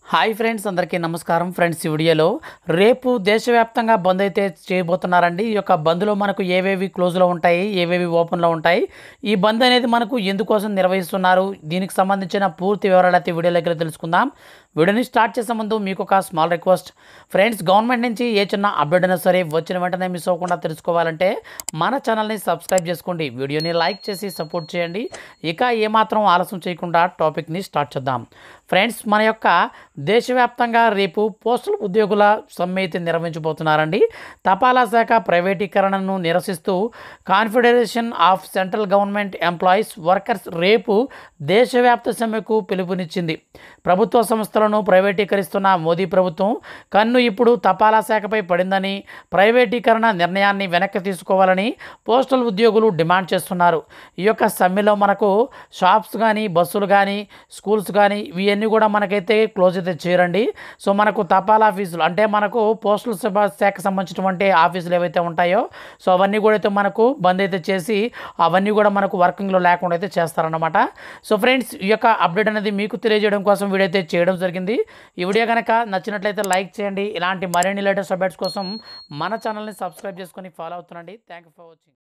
hi friends అందరికీ నమస్కారం friends ఈ వీడియోలో రేపు దేశవ్యాప్తంగా బంద్ అయితే చేయబోతున్నారండి ఈ యొక్క బంద్లో మనకు ఏవేవి క్లోజ్లో ఉంటాయి ఏవేవి ఓపెన్లో ఉంటాయి ఈ బంద్ అనేది మనకు ఎందుకోసం నిర్వహిస్తున్నారు దీనికి సంబంధించిన పూర్తి వివరాలు అయితే వీడియోలోకి వెళ్ళి తెలుసుకుందాం వీడియోని స్టార్ట్ చేసే ముందు మీకు ఒక స్మాల్ రిక్వెస్ట్ ఫ్రెండ్స్ గవర్నమెంట్ నుంచి ఏ చిన్న అప్డేట్ అయినా సరే వచ్చిన వెంటనే మిస్ అవ్వకుండా తెలుసుకోవాలంటే మన ఛానల్ని సబ్స్క్రైబ్ చేసుకోండి వీడియోని లైక్ చేసి సపోర్ట్ చేయండి ఇక ఏమాత్రం ఆలస్యం చేయకుండా టాపిక్ని స్టార్ట్ చేద్దాం ఫ్రెండ్స్ మన యొక్క దేశవ్యాప్తంగా రేపు పోస్టల్ ఉద్యోగుల సమ్మె అయితే నిర్వహించబోతున్నారండి తపాలా శాఖ ప్రైవేటీకరణను నిరసిస్తూ confederation of central government employees workers రేపు దేశవ్యాప్త సమ్మెకు పిలుపునిచ్చింది ప్రభుత్వ సంస్థలను ప్రైవేటీకరిస్తున్న మోదీ ప్రభుత్వం కన్ను ఇప్పుడు తపాలా శాఖపై పడిందని ప్రైవేటీకరణ నిర్ణయాన్ని వెనక్కి తీసుకోవాలని పోస్టల్ ఉద్యోగులు డిమాండ్ చేస్తున్నారు ఈ యొక్క సమ్మెలో మనకు షాప్స్ కానీ బస్సులు కానీ స్కూల్స్ కానీ ఇవన్నీ కూడా మనకైతే క్లోజ్ అయితే చేయరండి సో మనకు తపాలా ఆఫీసులు అంటే మనకు పోస్టల్ శాఖ శాఖకు సంబంధించినటువంటి ఆఫీసులు ఏవైతే ఉంటాయో సో అవన్నీ కూడా అయితే మనకు బంద్ అయితే చేసి అవన్నీ కూడా మనకు వర్కింగ్లో లేకుండా అయితే చేస్తారన్నమాట సో ఫ్రెండ్స్ ఈ యొక్క అప్డేట్ అనేది మీకు తెలియజేయడం కోసం వీడియో అయితే చేయడం జరిగింది ఈ వీడియో కనుక నచ్చినట్లయితే లైక్ చేయండి ఇలాంటి మరిన్ని లేటెస్ట్ అప్డేట్స్ కోసం మన ఛానల్ని సబ్స్క్రైబ్ చేసుకొని ఫాలో అవుతుండండి థ్యాంక్ యూ ఫర్ వాచింగ్